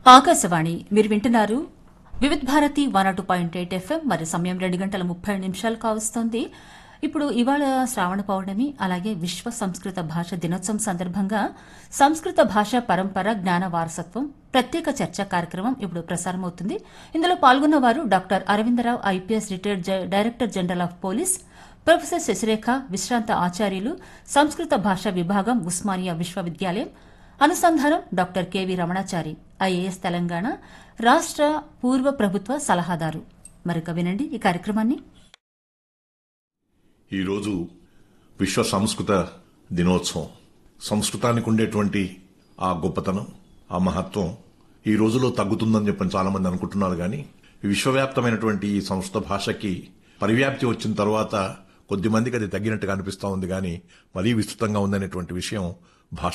ఆకాశవాణి మీరు వింటున్నారు Vividh Bharati one two point eight FM మరి సమయం రెండు గంటల ముప్పై నిమిషాలు కావస్తోంది ఇప్పుడు ఇవాళ శ్రావణ పౌర్ణమి అలాగే విశ్వ సంస్కృత భాష దినోత్సవం సందర్భంగా సంస్కృత భాష పరంపర జ్ఞాన వారసత్వం ప్రత్యేక చర్చా కార్యక్రమం ఇప్పుడు ప్రసారమవుతుంది ఇందులో పాల్గొన్న వారు డాక్టర్ అరవిందరావు ఐపీఎస్ రిటైర్డ్ జ- director general of police professor Sasirekha విశ్రాంత ఆచార్యులు సంస్కృత భాష విభాగం ఉస్మానియా విశ్వవిద్యాలయం అనుసంధానం doctor K V Ramanachari IAS Telangana రాష్ట్ర పూర్వ ప్రభుత్వ సలహాదారు మరొక వినండి ఈ కార్యక్రమాన్ని ఈరోజు విశ్వ సంస్కృత దినోత్సవం సంస్కృతానికి ఉండేటువంటి ఆ గొప్పతనం ఆ మహత్వం ఈ రోజులో తగ్గుతుందని చెప్పని చాలా మంది అనుకుంటున్నారు కానీ విశ్వవ్యాప్తమైనటువంటి ఈ సంస్కృత భాషకి పరివ్యాప్తి వచ్చిన తర్వాత కొద్ది మందికి అది తగ్గినట్టుగా అనిపిస్తా ఉంది కానీ మరీ విస్తృతంగా ఉందనేటువంటి విషయం భాష